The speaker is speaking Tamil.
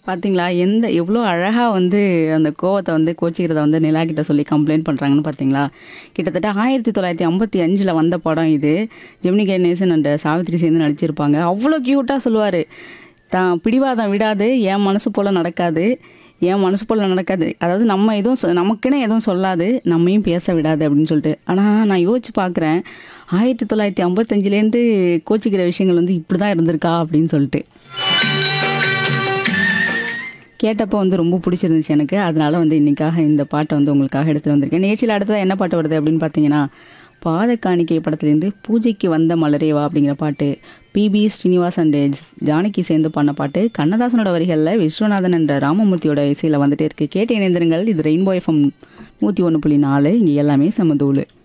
பார்த்தீங்களா எந்த எவ்வளோ அழகாக வந்து அந்த கோவத்தை வந்து கோச்சிக்கிறத வந்து நிலா கிட்ட சொல்லி கம்ப்ளைண்ட் பண்ணுறாங்கன்னு பார்த்தீங்களா கிட்டத்தட்ட ஆயிரத்தி தொள்ளாயிரத்தி ஐம்பத்தி அஞ்சில் வந்த படம் இது ஜெமினி கணேசன் அண்ட் சாவித்ரி சேர்ந்து நடிச்சிருப்பாங்க அவ்வளோ க்யூட்டாக சொல்லுவார் தான் பிடிவாதம் விடாது என் மனசு போல் நடக்காது என் மனசு போல் நடக்காது அதாவது நம்ம எதுவும் சொ- நமக்குன்னு எதுவும் சொல்லாது நம்மையும் பேச விடாது அப்படின்னு சொல்லிட்டு ஆனால் நான் யோசிச்சு பார்க்குறேன் ஆயிரத்தி தொள்ளாயிரத்தி ஐம்பத்தஞ்சிலேருந்து கோச்சிக்கிற விஷயங்கள் வந்து இப்படி தான் இருந்திருக்கா அப்படின்னு சொல்லிட்டு கேட்டப்போ வந்து ரொம்ப பிடிச்சிருந்துச்சு எனக்கு அதனால வந்து இன்னைக்காக இந்த பாட்டை வந்து உங்களுக்காக எடுத்துகிட்டு வந்திருக்கேன் நிகழ்ச்சியில் அடுத்ததாக என்ன பாட்டு வருது அப்படின்னு பார்த்தீங்கன்னா பாத காணிக்கை படத்துலேருந்து பூஜைக்கு வந்த மலரேவா அப்படிங்கிற பாட்டு பிபி ஸ்ரீனிவாஸ் அண்ட் ஜானகி சேர்ந்து பண்ண பாட்டு கண்ணதாசனோட வரிகளில் விஸ்வநாதன் என்ற ராமமூர்த்தியோட இசையில் வந்துட்டே இருக்கு கேட்டு இணைந்திருங்கள் இது ரெயின்போ எஃப்எம் நூற்றி ஒன்று புள்ளி நாலு இங்கே எல்லாமே சமதூள்